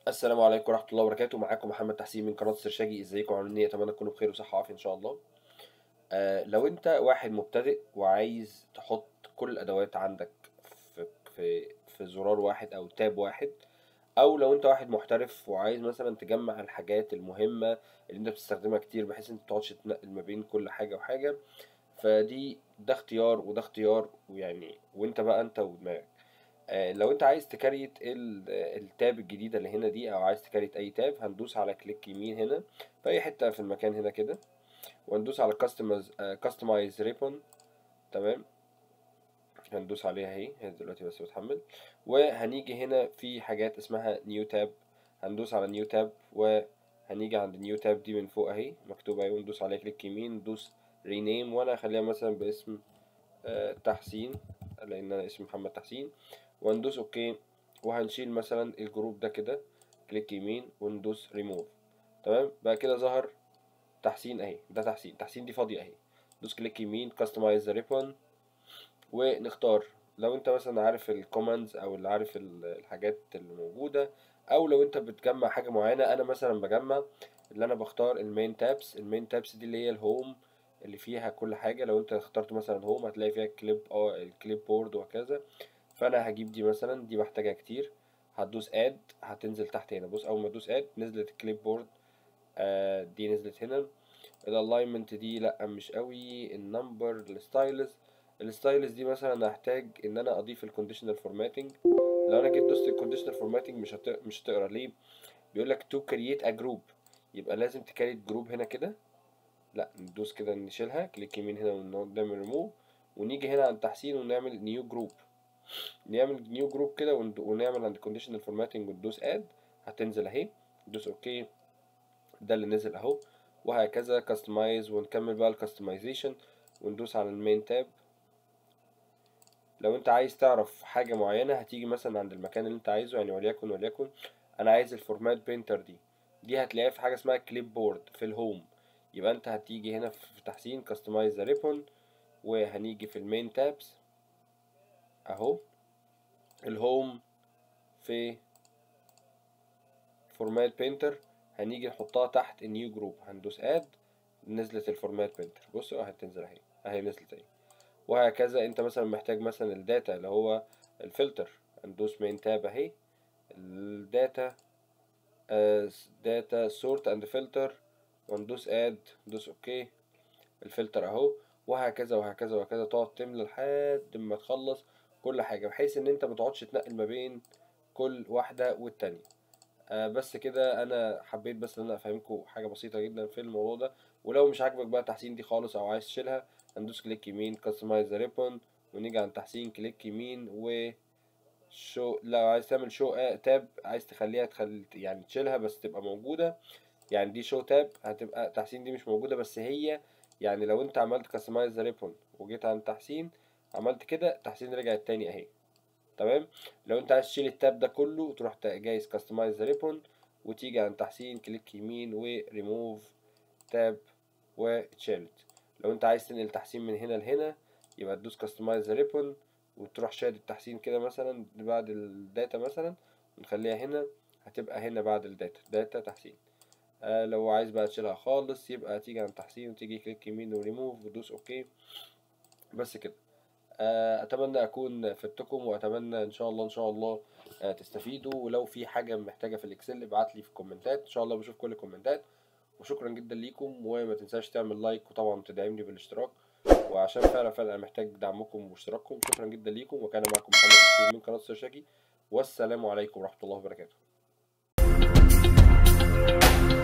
السلام عليكم ورحمة الله وبركاته معاكم محمد تحسين من قناة السرشاجي ازيكم عاملين ايه اتمنى تكونوا بخير وصحة وعافية ان شاء الله آه لو انت واحد مبتدئ وعايز تحط كل الادوات عندك في في في زرار واحد او تاب واحد او لو انت واحد محترف وعايز مثلا تجمع الحاجات المهمة اللي انت بتستخدمها كتير بحيث انت متقعدش تنقل ما بين كل حاجة وحاجة فدي ده اختيار وده اختيار ويعني وانت بقى انت ودماغك آه، لو انت عايز تكريت ال- التاب الجديدة اللي هنا دي او عايز تكريت اي تاب هندوس على كليك يمين هنا في اي حتة في المكان هنا كده وهندوس على كاستمايز كاستمايز ريبون تمام هندوس عليها اهي هي دلوقتي بس بتحمل وهنيجي هنا في حاجات اسمها نيو تاب هندوس على نيو تاب وهنيجي عند نيو تاب دي من فوق اهي مكتوبة اهي وندوس عليها كليك يمين ندوس رينيم وانا هخليها مثلا باسم آه، تحسين لان انا اسمي محمد تحسين وهندوس اوكي وهنشيل مثلا الجروب ده كده كليك يمين وندوس ريموف تمام بقى كده ظهر تحسين اهي ده تحسين تحسين دي فاضية اهي دوس كليك يمين كاستمايز ذا ريبون ونختار لو انت مثلا عارف الكوماندز او اللي عارف ال- الحاجات اللي موجودة او لو انت بتجمع حاجة معينة انا مثلا بجمع اللي انا بختار المين تابس المين تابس دي اللي هي الهوم اللي فيها كل حاجة لو انت اخترت مثلا هوم هتلاقي فيها كليب اه الكليب بورد وهكذا فانا هجيب دي مثلا دي بحتاجها كتير هتدوس اد هتنزل تحت هنا بص اول ما تدوس اد نزلت الكليب بورد آه دي نزلت هنا الالاينمنت دي لا مش قوي النمبر الستايلز الستايلز دي مثلا هحتاج ان انا اضيف الكونديشنال فورماتنج لو انا جيت دوست الكونديشنال فورماتنج مش هت... مش هتقرا ليه بيقول لك تو كرييت ا جروب يبقى لازم تكريت جروب هنا كده لا ندوس كده نشيلها كليك يمين هنا ونعمل ريموف ونيجي هنا عند تحسين ونعمل نيو جروب نعمل نيو جروب كده وند- ونعمل عند كونديشنال فورماتنج وندوس اد هتنزل اهي ندوس اوكي ده اللي نزل اهو وهكذا كاستمايز ونكمل بقى الكاستمايزيشن وندوس على المين تاب لو انت عايز تعرف حاجة معينة هتيجي مثلا عند المكان اللي انت عايزه يعني وليكن وليكن انا عايز الفورمات بينتر دي دي هتلاقيها في حاجة اسمها كليب بورد في الهوم يبقى انت هتيجي هنا في تحسين كاستمايز ذا ريبون وهنيجي في المين تابس اهو الهوم في فورمات بينتر هنيجي نحطها تحت النيو جروب هندوس اد نزلت الفورمات بينتر بصوا اهي هتنزل اهي اهي نزلت اهي وهكذا انت مثلا محتاج مثلا الداتا اللي هو الفلتر هندوس مين تاب اهي الداتا داتا سورت اند فلتر وندوس اد ندوس اوكي الفلتر اهو وهكذا وهكذا وهكذا تقعد تملى لحد ما تخلص كل حاجة بحيث ان انت متقعدش تنقل ما بين كل واحدة والتانية آه بس كده انا حبيت بس ان انا افهمكم حاجة بسيطة جدا في الموضوع ده ولو مش عاجبك بقى تحسين دي خالص او عايز تشيلها هندوس كليك يمين كاستمايز ذا ريبون ونيجي عند تحسين كليك يمين و شو لو عايز تعمل شو آه تاب عايز تخليها تخلي يعني تشيلها بس تبقى موجودة يعني دي شو تاب هتبقى تحسين دي مش موجودة بس هي يعني لو انت عملت كاستمايز ذا ريبون وجيت عند تحسين عملت كده تحسين رجعت تاني اهي تمام لو انت عايز تشيل التاب ده كله تروح تا- جايز كاستمايز ذا ريبون وتيجي عند تحسين كليك يمين وريموف تاب واتشالت لو انت عايز تنقل تحسين من هنا لهنا يبقى تدوس كاستمايز ذا ريبون وتروح شاد التحسين كده مثلا بعد الداتا مثلا ونخليها هنا هتبقى هنا بعد الداتا داتا تحسين آه لو عايز بقى تشيلها خالص يبقى تيجي عند تحسين وتيجي كليك يمين وريموف وتدوس اوكي بس كده آه، اتمنى اكون فدتكم واتمنى ان شاء الله ان شاء الله آه، تستفيدوا ولو في حاجه محتاجه في الاكسل ابعت لي في الكومنتات ان شاء الله بشوف كل الكومنتات وشكرا جدا ليكم وما تنساش تعمل لايك وطبعا تدعمني بالاشتراك وعشان فعلا فعلا انا محتاج دعمكم واشتراككم شكرا جدا ليكم وكان معكم محمد حسين من قناه سيرشاكي والسلام عليكم ورحمه الله وبركاته